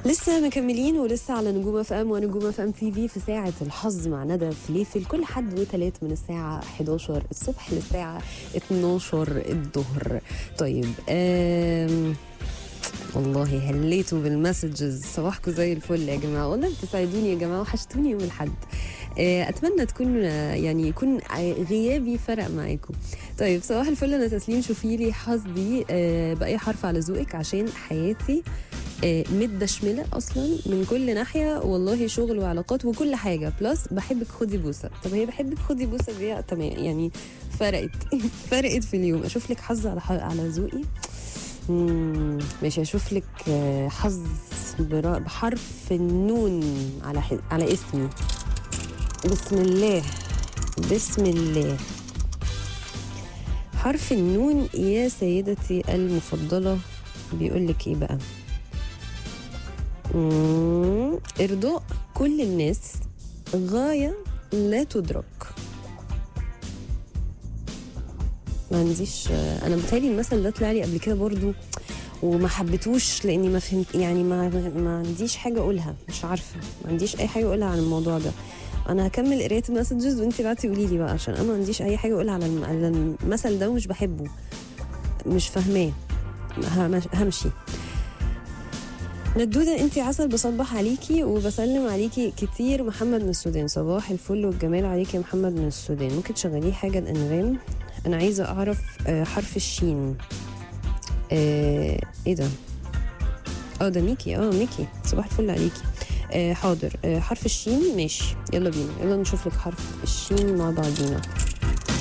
لسه مكملين ولسه على نجوم اف ام ونجوم اف ام تي في في ساعة الحظ مع ندى فليفل كل حد وثلاث من الساعة 11 الصبح للساعة 12 الظهر طيب آم والله هليتوا بالمسجز صباحكم زي الفل يا جماعة والله بتسعدوني يا جماعة وحشتوني يوم الحد آه، اتمنى تكون آه، يعني يكون ع- غيابي فرق معاكم طيب صباح الفل انا تسليم شوفي لي حظي آه، باي حرف على ذوقك عشان حياتي آه، متدشمله اصلا من كل ناحيه والله شغل وعلاقات وكل حاجه بلس بحبك خدي بوسه طب هي بحبك خدي بوسه دي تمام يعني فرقت فرقت في اليوم اشوف لك حظ على ح- على ذوقي مم، ماشي اشوف لك آه، حظ برا- بحرف النون على ح- على اسمي بسم الله بسم الله حرف النون يا سيدتي المفضلة بيقول لك ايه بقى مم، ارضاء كل الناس غاية لا تدرك ما عنديش انا بتهيألي المثل ده طلع لي قبل كده برضو وما حبيتوش لاني ما فهمت يعني ما ما عنديش حاجه اقولها مش عارفه ما عنديش اي حاجه اقولها عن الموضوع ده انا هكمل قرايه المسجز وانت بعتي قولي لي بقى عشان انا ما عنديش اي حاجه اقولها على الم- على المثل ده ومش بحبه مش فاهماه همش- همشي ندودة انت عسل بصبح عليكي وبسلم عليكي كتير محمد من السودان صباح الفل والجمال عليكي يا محمد من السودان ممكن تشغليه حاجة الأنغام أنا عايزة أعرف آه، حرف الشين آه، ايه ده اه ده ميكي اه ميكي صباح الفل عليكي آه حاضر آه حرف الشين ماشي يلا بينا يلا نشوف لك حرف الشين مع بعضينا